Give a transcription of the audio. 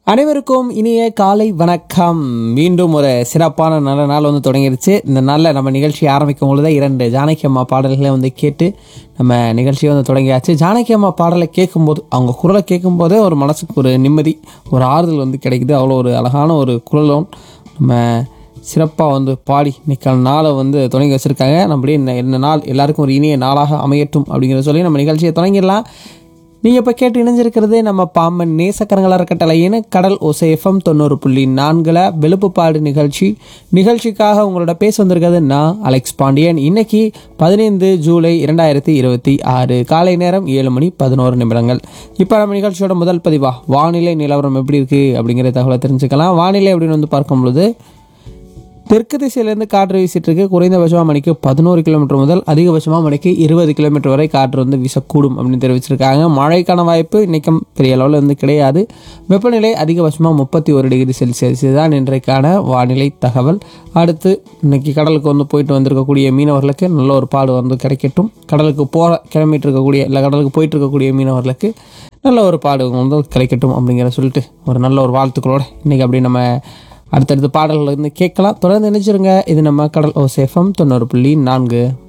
அனைவருக்கும் இனிய காலை வணக்கம் மீண்டும் ஒரு சிறப்பான நல்ல நாள் வந்து தொடங்கிருச்சு இந்த நாளில் நம்ம நிகழ்ச்சி ஆரம்பிக்கும் பொழுது இரண்டு ஜானகி அம்மா பாடல்களை வந்து கேட்டு நம்ம நிகழ்ச்சியை வந்து தொடங்கியாச்சு ஜானகி அம்மா பாடலை கேட்கும்போது அவங்க குரலை கேட்கும்போதே ஒரு மனசுக்கு ஒரு நிம்மதி ஒரு ஆறுதல் வந்து கிடைக்குது அவ்வளோ ஒரு அழகான ஒரு குரலும் நம்ம சிறப்பாக வந்து பாடி இன்னைக்கான நாளை வந்து தொடங்கி வச்சுருக்காங்க நம்மளே இந்த இந்த நாள் எல்லாருக்கும் ஒரு இனிய நாளாக அமையட்டும் அப்படிங்கிறத சொல்லி நம்ம நிகழ்ச்சியை தொடங்கிடலாம் நீங்கள் இப்போ கேட்டு இணைஞ்சிருக்கிறது நம்ம பாம்பன் நேசக்கரங்கள் அறக்கட்டளையின் கடல் ஒசேஃபம் தொண்ணூறு புள்ளி நான்கில் வெளுப்புப்பாடு நிகழ்ச்சி நிகழ்ச்சிக்காக உங்களோட பேச வந்திருக்கிறது நான் அலெக்ஸ் பாண்டியன் இன்னைக்கு பதினைந்து ஜூலை இரண்டாயிரத்தி இருபத்தி ஆறு காலை நேரம் ஏழு மணி பதினோரு நிமிடங்கள் இப்போ நம்ம நிகழ்ச்சியோட முதல் பதிவா வானிலை நிலவரம் எப்படி இருக்குது அப்படிங்கிற தகவலை தெரிஞ்சுக்கலாம் வானிலை அப்படின்னு வந்து பார்க்கும் பொழுது தெற்கு திசையிலேருந்து காற்று வீசிட்டு இருக்கு குறைந்தபட்சமாக மணிக்கு பதினோரு கிலோமீட்டர் முதல் அதிகபட்சமாக மணிக்கு இருபது கிலோமீட்டர் வரை காற்று வந்து வீசக்கூடும் அப்படின்னு தெரிவிச்சிருக்காங்க மழைக்கான வாய்ப்பு இன்றைக்கும் பெரிய அளவில் வந்து கிடையாது வெப்பநிலை அதிகபட்சமாக முப்பத்தி ஒரு டிகிரி செல்சியஸ் இதுதான் இன்றைக்கான வானிலை தகவல் அடுத்து இன்னைக்கு கடலுக்கு வந்து போயிட்டு வந்திருக்கக்கூடிய மீனவர்களுக்கு நல்ல ஒரு பாடு வந்து கிடைக்கட்டும் கடலுக்கு போகிற கிளம்பிட்டு இருக்கக்கூடிய இல்லை கடலுக்கு போயிட்டு இருக்கக்கூடிய மீனவர்களுக்கு நல்ல ஒரு பாடு வந்து கிடைக்கட்டும் அப்படிங்கிற சொல்லிட்டு ஒரு நல்ல ஒரு வாழ்த்துக்களோட இன்றைக்கி அப்படி நம்ம அடுத்தடுத்த பாடல்கள் வந்து கேட்கலாம் தொடர்ந்து நினைச்சிருங்க இது நம்ம கடல் ஓ சேஃபம் தொண்ணூறு புள்ளி நான்கு